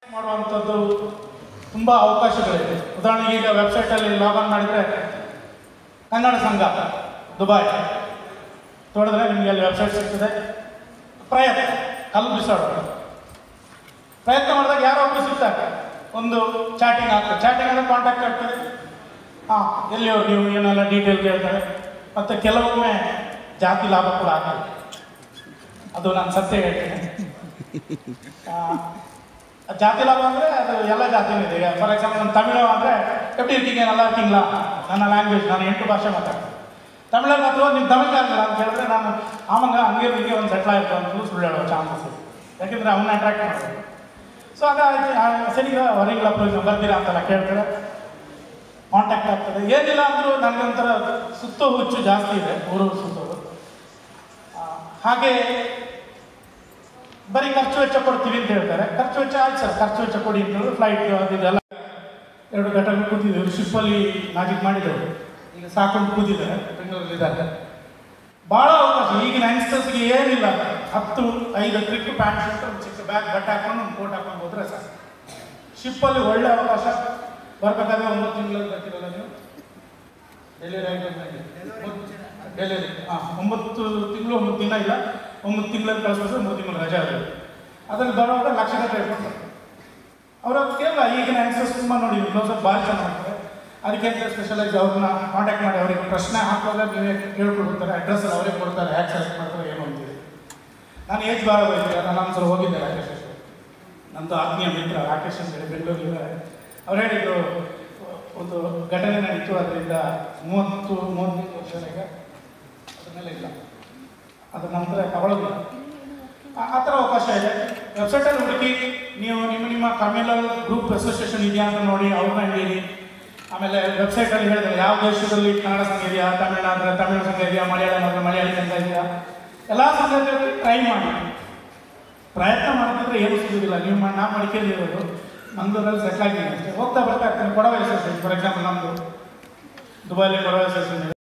ಮಾಡುವಂಥದ್ದು ತುಂಬ ಅವಕಾಶಗಳಿವೆ ಉದಾಹರಣೆಗೆ ಈಗ ವೆಬ್ಸೈಟಲ್ಲಿ ಲಾಗಿನ್ ಮಾಡಿದರೆ ಕನ್ನಡ ಸಂಘ ದುಬಾಯ್ ನೋಡಿದ್ರೆ ನಿಮಗೆ ಅಲ್ಲಿ ವೆಬ್ಸೈಟ್ ಸಿಗ್ತದೆ ಪ್ರಯತ್ನ ಕಲ್ಲು ಬಿಸಾಡೋದು ಪ್ರಯತ್ನ ಮಾಡಿದಾಗ ಯಾರೋ ಒಬ್ಬರು ಸಿಗ್ತಾರೆ ಒಂದು ಚಾಟಿಂಗ್ ಆಗ್ತದೆ ಚಾಟಿಂಗ್ ಅಂದರೆ ಕಾಂಟ್ಯಾಕ್ಟ್ ಆಗ್ತದೆ ಹಾಂ ಎಲ್ಲಿಯವರು ನೀವು ಏನೆಲ್ಲ ಡೀಟೇಲ್ ಕೇಳ್ತಾರೆ ಮತ್ತು ಕೆಲವೊಮ್ಮೆ ಜಾತಿ ಲಾಭ ಕೂಡ ಆಗ್ತದೆ ಅದು ನಾನು ಸತ್ಯ ಹೇಳ್ತೀನಿ ಆ, ಜಾತಿ ಲಾಭ ಅಂದರೆ ಅದು ಎಲ್ಲ ಜಾತಿನೂ ಇದೆ ಈಗ ಫಾರ್ ಎಕ್ಸಾಂಪಲ್ ನಾನು ತಮಿಳು ಅಂದರೆ ಎಪ್ಪಡಿ ಇರ್ತೀங்க நல்லா இருக்கீங்களா ನನ್ನ ಲ್ಯಾಂಗ್ವೇಜ್ ನಾನು ಎಂಟು ಭಾಷೆ ಮಾತಾಡ್ತೀನಿ ತಮಿಳಲ್ಲಿ ಮಾತ್ರ ನೀವು ತಮಿಳ್ನಾಡಿಲ್ಲ ಅಂತ ಹೇಳಿದ್ರೆ ನಾನು ಆಮಂಗ ಹಂಗೆ ಹಿಂಗೆ ಒಂದು ಸೆಟ್ಲ್ ಆಯಿತು ಅಂತ ಸುಳ್ಳು ಹೇಳೋ ಚಾನ್ಸಸ್ ಇದೆ ಯಾಕೆಂದರೆ ಅವನ್ನ ಅಟ್ರಾಕ್ಟ್ ಮಾಡ್ತಾರೆ ಸೊ ಹಾಗಾಗಿ ಸರಿ ಹೊರಗಿಲ್ಲ ಬರ್ತೀರಾ ಅಂತೆಲ್ಲ ಕೇಳ್ತಾರೆ ಕಾಂಟ್ಯಾಕ್ಟ್ ಆಗ್ತದೆ ಏನಿಲ್ಲ ಅಂದರೂ ನನಗೊಂಥರ ಸುತ್ತೋ ಹುಚ್ಚು ಜಾಸ್ತಿ ಇದೆ ಊರು ಸುತ್ತೋದು ಆ, ಹಾಗೆ ಬರೀ ಖರ್ಚು ವೆಚ್ಚ ಕೊಡ್ತೀವಿ ಅಂತ ಹೇಳ್ತಾರೆ ಖರ್ಚು ವೆಚ್ಚ ಆಯ್ತು ಸರ್ ಖರ್ಚು ವೆಚ್ಚ ಕೊಡಿ ಅಂತ ಹೇಳಿದ್ರೆ ಫ್ಲೈಟ್ ಅದು ಇದೆಲ್ಲ ಎರಡು ಘಟನೆ ಕೂತಿದ್ದೇವೆ ಶಿಪ್ಪಲ್ಲಿ ಮ್ಯಾಜಿಕ್ ಮಾಡಿದ್ದೇವೆ ಈಗ ಸಾಕೊಂಡು ಕೂತಿದ್ದಾರೆ ಬೆಂಗಳೂರಲ್ಲಿದ್ದಾರೆ ಭಾಳ ಅವಕಾಶ ಈಗಿನ ಯಂಗ್ಸ್ಟರ್ಸ್ಗೆ ಏನಿಲ್ಲ ಹತ್ತು ಐದು ಟ್ರಿಕ್ ಪ್ಯಾಂಟ್ ಶರ್ಟ್ ಒಂದು ಚಿಕ್ಕ ಬ್ಯಾಗ್ ಬಟ್ಟೆ ಹಾಕೊಂಡು ಒಂದು ಕೋಟ್ ಹಾಕೊಂಡು ಹೋದ್ರೆ ಸರ್ ಶಿಪ್ಪಲ್ಲಿ ಒಳ್ಳೆ ಅವಕಾಶ ಬರ್ಬೇಕಾದ್ರೆ ಒಂಬತ್ತು ತಿಂಗಳಲ್ಲಿ ಬರ್ತಿರಲ್ಲ ನೀವು ಡೆಲಿವರಿ ಡೆಲಿವರಿ ಹಾಂ ಒಂಬತ್ತು ತಿಂಗಳು ಒಂಬತ್ತು ದಿನ ಇಲ್ಲ ಒಂಬತ್ತು ತಿಂಗಳಲ್ಲಿ ಕಳಿಸ್ಬಿಟ್ರೆ ಮೂರು ತಿಂಗಳು ರಜೆ ಆಗೋದು ಅದ್ರಲ್ಲಿ ಬರುವಾಗ ಲಕ್ಷಗಟ್ಟಲೆ ಕೊಡ್ತಾರೆ ಅವ್ರ ಕೇಳಲ್ಲ ಈಗಿನ ಆನ್ಸರ್ಸ್ ತುಂಬ ನೋಡಿ ಕ್ಲೋಸಪ್ ಭಾಳ ಚೆನ್ನಾಗಿ ಮಾಡ್ತಾರೆ ಅದಕ್ಕೆ ಅಂತ ಸ್ಪೆಷಲೈಸ್ ಅವ್ರನ್ನ ಕಾಂಟ್ಯಾಕ್ಟ್ ಮಾಡಿ ಅವರಿಗೆ ಪ್ರಶ್ನೆ ಹಾಕುವಾಗ ನೀವೇ ಕೇಳ್ಕೊಡ್ತಾರೆ ಅಡ್ರೆಸ್ ಅವರೇ ಕೊಡ್ತಾರೆ ಹ್ಯಾಕ್ ಸೆಲೆಕ್ಟ್ ಮಾಡ್ತಾರೆ ಏನು ಅಂತೀರಿ ನಾನು ಏಜ್ ಬಾರ ಹೋಗಿದ್ದೆ ನಾನು ಒಂದ್ಸಲ ಹೋಗಿದ್ದೆ ರಾಕೇಶ್ ಅವ್ರ. ನಂದು ಆತ್ಮೀಯ ಮಿತ್ರ ರಾಕೇಶ್ ಅಂತ ಹೇಳಿ ಬೆಂಗಳೂರಿದ್ದಾರೆ ಅವ್ರು ಹೇಳಿದ್ರು ಒಂದು ಘಟನೆ ನಡೀತು ಅದರಿಂದ ಮೂವತ್ತು ಮೂವತ್ತೈದು ವರ್ಷ ಈಗ ಅದ್ರ ಮೇಲೆ ಇಲ್ಲ ಅದ್ರ ನಂತರ ತಗೊಳ್ಳೋದಿಲ್ಲ ಆ- ಆ ಥರ ಅವಕಾಶ ಇದೆ ವೆಬ್ಸೈಟಲ್ಲಿ ಹುಡುಕಿ ನೀವು ನಿಮ್ಮ ನಿಮ್ಮ ಕಮ್ಯುನಲ್ ಗ್ರೂಪ್ ಅಸೋಸಿಯೇಷನ್ ಇದೆಯಾ ಅಂತ ನೋಡಿ ಅವ್ರನ್ನ ಹಿಡೀರಿ ಆಮೇಲೆ ವೆಬ್ಸೈಟಲ್ಲಿ ಹೇಳಿದ್ರೆ ಯಾವ ದೇಶದಲ್ಲಿ ಕನ್ನಡ ಸಂಘ ಇದೆಯಾ ತಮಿಳ್ನಾಡು ತಮಿಳು ಸಂಘ ಇದೆಯಾ ಮಲಯಾಳಂ ಅಂದರೆ ಮಲಯಾಳಿ ಸಂಘ ಇದೆಯಾ ಎಲ್ಲ ಸಂಘದಲ್ಲಿ ಟ್ರೈ ಮಾಡಿ ಪ್ರಯತ್ನ ಮಾಡ್ತಿದ್ರೆ ಏನು ಸಿಗೋದಿಲ್ಲ ನೀವು ಮಾಡಿ ನಾ ಮಡಿಕೇರಿ ಇರೋದು ಮಂಗಳೂರಲ್ಲಿ ಸೆಟ್ಲ್ ಆಗಿದ್ದೀನಿ ಅಷ್ಟೇ ಹೋಗ್ತಾ ಬರ್ತಾ ಇರ್ತೀನಿ ಕೊಡವ ಅಸೋಸಿಯೇಷನ್ ಫಾರ್ ಎಕ್ಸಾಂಪಲ್ ನಮ್ಮದು ದುಬೈಲಿ ಕೊಡವ ಅಸೋಸಿಯೇಷನ್